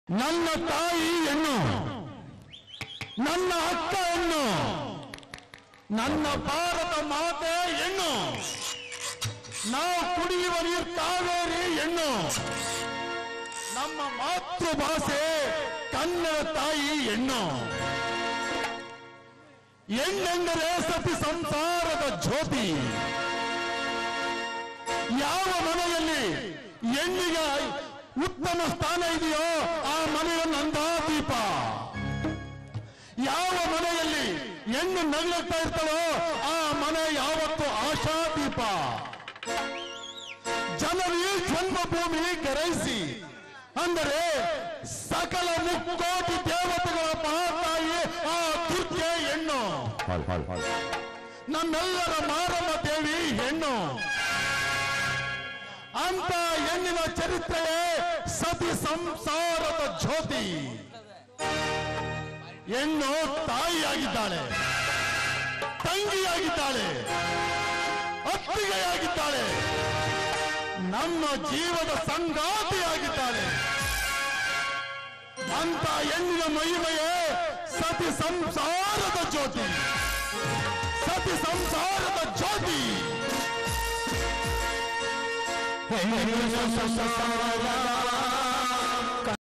ನನ್ನ ತಾಯಿ ಹೆಣ್ಣು ನನ್ನ ಅಕ್ಕ ಹೆಣ್ಣು ನನ್ನ ಭಾರತ ಮಾತೆ ಹೆಣ್ಣು ನಾವು ಕುಡಿಯುವ ನೀರು ಕಾವೇರಿ ಹೆಣ್ಣು ನಮ್ಮ ಮಾತೃಭಾಷೆ ಕನ್ನಡ ತಾಯಿ ಹೆಣ್ಣು ಹೆಣ್ಣೆಂದರೆ ಸತಿ ಸಂಸಾರದ ಜ್ಯೋತಿ ಯಾವ ಮನೆಯಲ್ಲಿ ಹೆಣ್ಣಿಗೆ ಉತ್ತಮ ಸ್ಥಾನ ಇದೆಯೋ ಆ ಮನೆಯ ನಂದಾದೀಪ ಯಾವ ಮನೆಯಲ್ಲಿ ಹೆಣ್ಣು ನಗಲುತ್ತಾ ಇರ್ತಾಳೋ ಆ ಮನೆ ಯಾವತ್ತು ಆಶಾದೀಪ ಜನರಿ ಜನ್ಮಭೂಮಿ ಗ್ರಹಿಸಿ ಅಂದರೆ ಸಕಲ ಮುಕ್ಕೋಟಿ ದೇವತೆಗಳ ಮಹಾತಾಯಿ ಆ ದುರ್ಗೆ ಹೆಣ್ಣು ನಮ್ಮೆಲ್ಲರ ಮಾರಮ್ಮ ದೇವಿ ಹೆಣ್ಣು ಅಂತ ಹೆಣ್ಣಿನ ಚರಿತ್ರೆಯೇ ಸತಿ ಸಂಸಾರದ ಜ್ಯೋತಿ ಹೆಣ್ಣು ತಾಯಿಯಾಗಿದ್ದಾಳೆ ತಂಗಿಯಾಗಿದ್ದಾಳೆ ಅತ್ತಿಗೆಯಾಗಿದ್ದಾಳೆ ನಮ್ಮ ಜೀವದ ಸಂಗಾತಿಯಾಗಿದ್ದಾಳೆ ಅಂತ ಹೆಣ್ಣಿನ ಮಹಿಮೆಯೇ ಸತಿ ಸಂಸಾರದ ಜ್ಯೋತಿ ಸತಿ ಸಂಸಾರದ ಜ್ಯೋತಿ ಹೆಣ್ಣಿನ ಸಂಸಾರ